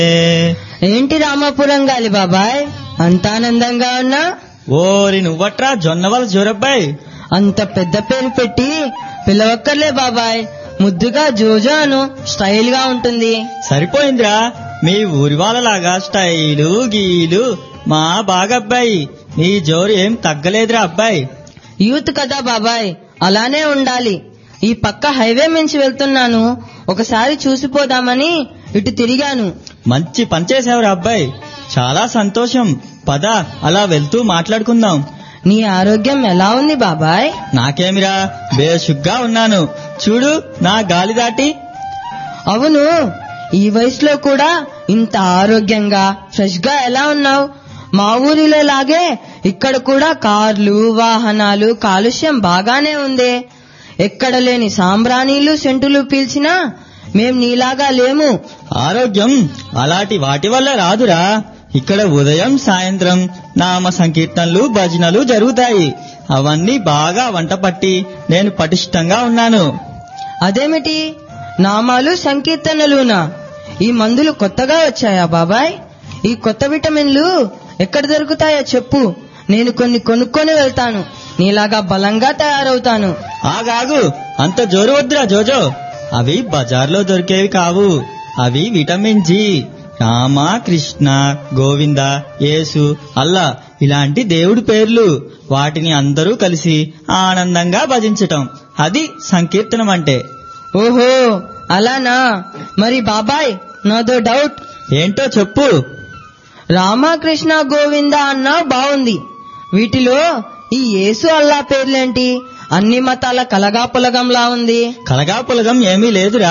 ఏంటి రామాపురం గాలి బాబాయ్ అంత ఆనందంగా ఉన్నా ఓరి నువ్వట్రా జొన్నవాళ్ళ జోరబ్బాయ్ అంత పెద్ద పేరు పెట్టి పిలవక్కర్లే బాబాయ్ ముద్దుగా జోజో అను స్టైల్ గా ఉంటుంది సరిపోయిందిరా మీ ఊరి వాళ్ళలాగా స్టైలు గీలు మా బాగబ్బాయి నీ జోరు ఏం తగ్గలేదురా అబ్బాయి యూత్ కదా బాబాయ్ అలానే ఉండాలి ఈ పక్క హైవే మించి వెళ్తున్నాను ఒకసారి చూసిపోదామని ఇటు తిరిగాను మంచి పని చేసావురా అబ్బాయి చాలా సంతోషం పద అలా వెళ్తూ మాట్లాడుకుందాం నీ ఆరోగ్యం ఎలా ఉంది బాబాయ్ నాకేమిరా బేషుగ్గా ఉన్నాను చూడు నా గాలి దాటి అవును ఈ వయసులో కూడా ఇంత ఆరోగ్యంగా ఫ్రెష్ గా ఎలా ఉన్నావు మా ఊరిలో లాగే ఇక్కడ కూడా కార్లు వాహనాలు కాలుష్యం బాగానే ఉంది ఎక్కడ లేని సాంబ్రాణీలు సెంటులు పీల్చినా మేం నీలాగా లేము ఆరోగ్యం అలాంటి వాటి వల్ల రాదురా ఇక్కడ ఉదయం సాయంత్రం నామ సంకీర్తనలు భజనలు జరుగుతాయి అవన్నీ బాగా వంట పట్టి నేను పటిష్టంగా ఉన్నాను అదేమిటి నామాలు సంకీర్తనలునా ఈ మందులు కొత్తగా వచ్చాయా బాబాయ్ ఈ కొత్త విటమిన్లు ఎక్కడ దొరుకుతాయో చెప్పు నేను కొన్ని కొనుక్కొని వెళ్తాను నీలాగా బలంగా తయారవుతాను ఆగాగు అంత జోరు వద్దురా జోజో అవి బజార్లో దొరికేవి కావు అవి విటమిన్ జి రామ కృష్ణ గోవింద యేసు అల్లా ఇలాంటి దేవుడి పేర్లు వాటిని అందరూ కలిసి ఆనందంగా భజించటం అది సంకీర్తనం అంటే ఓహో అలానా మరి బాబాయ్ నాదో డౌట్ ఏంటో చెప్పు రామకృష్ణ గోవింద అన్నా బాగుంది వీటిలో ఈ యేసు అల్లా పేర్లేంటి అన్ని మతాల కలగాపులగంలా ఉంది కలగాపులగం ఏమీ లేదురా